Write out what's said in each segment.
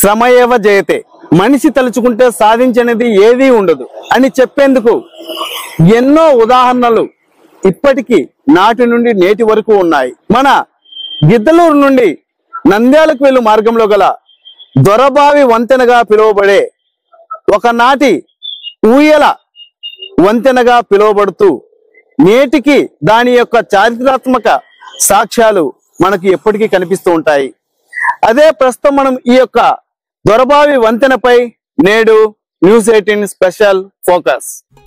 శ్రమయేవ జయతే మనిషి తలుచుకుంటే సాధించనిది ఏదీ ఉండదు అని చెప్పేందుకు ఎన్నో ఉదాహరణలు ఇప్పటికీ నాటి నుండి నేటి వరకు ఉన్నాయి మన గిద్దలూరు నుండి నంద్యాలకు వెళ్ళు మార్గంలో గల దొరబావి వంతెనగా పిలువబడే ఒకనాటి ఊయల వంతెనగా పిలువబడుతూ నేటికి దాని యొక్క చారిత్రాత్మక సాక్ష్యాలు మనకి ఎప్పటికీ కనిపిస్తూ ఉంటాయి అదే ప్రస్తుతం మనం ఈ యొక్క దొరబావి వంతెనపై నేడు news eighteen special focus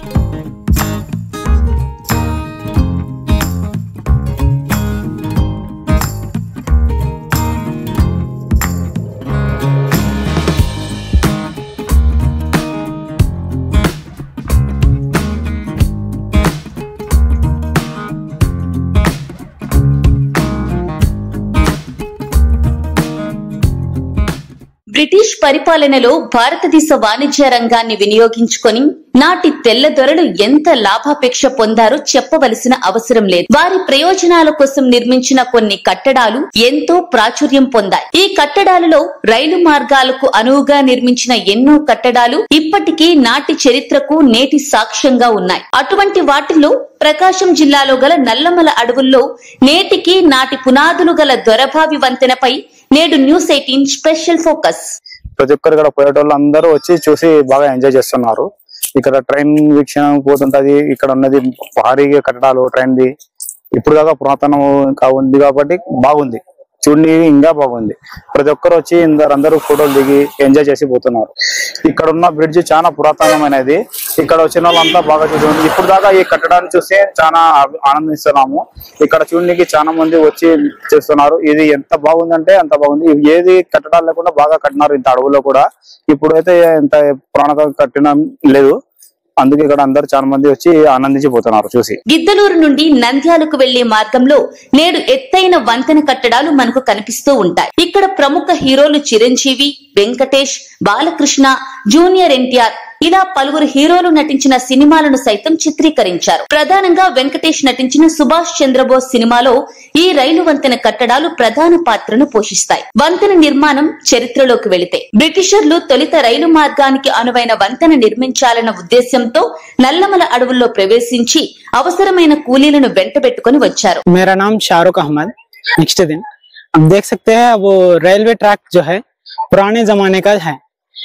British పరిపాలనలో భారతదేశ వాణిజ్య రంగాన్ని వినియోగించుకొని నాటి తెల్ల దొరలు ఎంత లాభాపేక్ష పొందారో చెప్పవలసిన అవసరం లేదు వారి ప్రయోజనాల కోసం నిర్మించిన కొన్ని కట్టడాలు ఎంతో ప్రాచుర్యం పొందాయి ఈ కట్టడాలలో రైలు మార్గాలకు అనువుగా నిర్మించిన ఎన్నో కట్టడాలు ఇప్పటికీ నాటి చరిత్రకు నేటి సాక్ష్యంగా ఉన్నాయి అటువంటి వాటిల్లో ప్రకాశం జిల్లాలో గల నల్లమల అడవుల్లో నేటికి నాటి పునాదులు గల దొరబావి వంతెనపై నేడు న్యూస్ ఎయిటీన్ స్పెషల్ ఫోకస్ ప్రతి ఒక్కరు ఇక్కడ పోయేటోళ్ళు అందరూ వచ్చి చూసి బాగా ఎంజాయ్ చేస్తున్నారు ఇక్కడ ట్రైన్ వీక్షణ పోతుంటది ఇక్కడ ఉన్నది భారీగా కట్టడాలు ట్రైన్ ది ఇప్పుడు దాకా పురాతనం ఇంకా ఉంది కాబట్టి బాగుంది చూడండి ఇంకా బాగుంది ప్రతి ఒక్కరు వచ్చి ఇందరు అందరూ ఫోటోలు దిగి ఎంజాయ్ చేసి పోతున్నారు ఇక్కడ ఉన్న బ్రిడ్జ్ చాలా పురాతనమైనది ఇక్కడ వచ్చిన వాళ్ళంతా బాగా చూసి ఇప్పుడు దాకా ఈ కట్టడాన్ని చూస్తే చాలా ఆ- ఆనందిస్తున్నాము ఇక్కడ చూడడానికి చాలా మంది వచ్చి చూస్తున్నారు ఇది ఎంత బాగుందంటే అంత బాగుంది ఇవి ఏది కట్టడాలు లేకుండా బాగా కట్టినారు ఇంత అడవుల్లో కూడా ఇప్పుడైతే ఇంత పురాణత కట్టిన లేదు అందుకే ఇక్కడ అందరు చాలా మంది వచ్చి ఆనందించి పోతున్నారు చూసి గిద్దలూరు నుండి నంద్యాలకు వెళ్లే మార్గంలో నేడు ఎత్తైన వంతెన కట్టడాలు మనకు కనిపిస్తూ ఉంటాయి ఇక్కడ ప్రముఖ హీరోలు చిరంజీవి వెంకటేష్ బాలకృష్ణ జూనియర్ ఎన్టీఆర్ ఇలా పలువురు హీరోలు నటించిన సినిమాలను సైతం చిత్రీకరించారు ప్రధానంగా వెంకటేష్ నటించిన సుభాష్ చంద్రబోస్ సినిమాలో ఈ రైలు వంతెన కట్టడాలు ప్రధాన పాత్రను పోషిస్తాయి వంతెన నిర్మాణం చరిత్రలోకి వెళితే బ్రిటిషర్లు తొలిత రైలు మార్గానికి అనువైన వంతెన నిర్మించాలన్న ఉద్దేశ్యంతో నల్లమల అడవుల్లో ప్రవేశించి అవసరమైన కూలీలను వెంటబెట్టుకుని వచ్చారు मेरा नाम शाहरुख अहमद नेक्स्ट दिन हम देख सकते हैं वो रेलवे ट्रैक जो है पुराने जमाने का है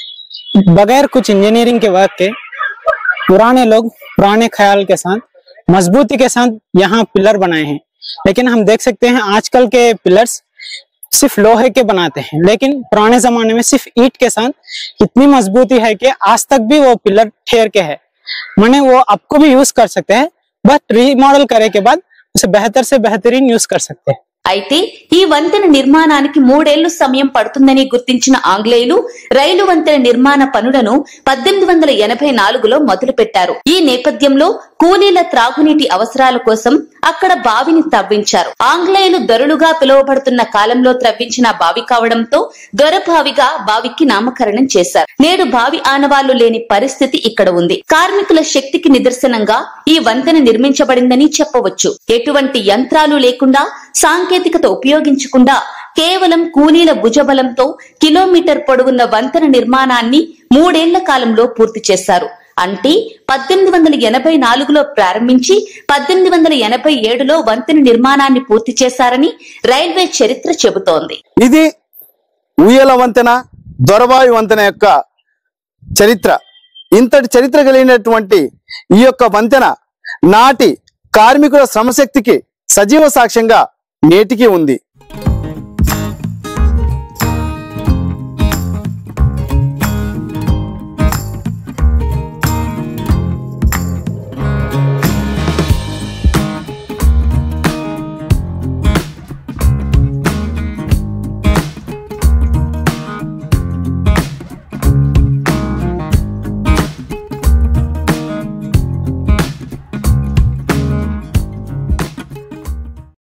बगैर कुछ इंजीनियरिंग के वर्क के पुराने लोग पुराने ख्याल के साथ मजबूती के साथ यहाँ पिलर बनाए हैं लेकिन हम देख सकते हैं आजकल के पिलर्स सिर्फ लोहे के बनाते हैं लेकिन पुराने जमाने में सिर्फ ईंट के साथ इतनी मजबूती है कि आज तक भी वो पिलर ठेर के है माने वो आपको भी यूज कर सकते हैं बट रीमॉडल करे के बाद उसे बेहतर से बेहतरीन यूज कर सकते हैं అయితే ఈ వంతెన నిర్మాణానికి మూడేళ్లు సమయం పడుతుందని గుర్తించిన ఆంగ్లేయులు రైలు వంతెన నిర్మాణ పనులను పద్దెనిమిది వందల ఎనభై నాలుగులో మొదలు పెట్టారు ఈ నేపథ్యంలో కూలీల త్రాగునీటి అవసరాల కోసం అక్కడ బావిని తవ్వించారు ఆంగ్లేయులు దొరలుగా పిలువబడుతున్న కాలంలో త్రవ్వించిన బావి కావడంతో దొరబావిగా బావికి నామకరణం చేశారు నేడు బావి ఆనవాళ్లు లేని పరిస్థితి ఇక్కడ ఉంది కార్మికుల శక్తికి నిదర్శనంగా ఈ వంతెన నిర్మించబడిందని చెప్పవచ్చు ఎటువంటి యంత్రాలు లేకుండా సాంకేతికత ఉపయోగించకుండా కేవలం కూలీల భుజబలంతో కిలోమీటర్ పొడవున్న వంతెన నిర్మాణాన్ని మూడేళ్ల కాలంలో పూర్తి చేశారు అంటే పద్దెనిమిది వందల ఎనభై నాలుగులో ప్రారంభించి పద్దెనిమిది వందల ఎనభై ఏడులో వంతెన నిర్మాణాన్ని పూర్తి చేశారని రైల్వే చరిత్ర చెబుతోంది ఇది ఊయల వంతెన దొరబావి వంతెన యొక్క చరిత్ర ఇంతటి చరిత్ర కలిగినటువంటి ఈ యొక్క వంతెన నాటి కార్మికుల శ్రమశక్తికి సజీవ సాక్ష్యంగా నేటికి ఉంది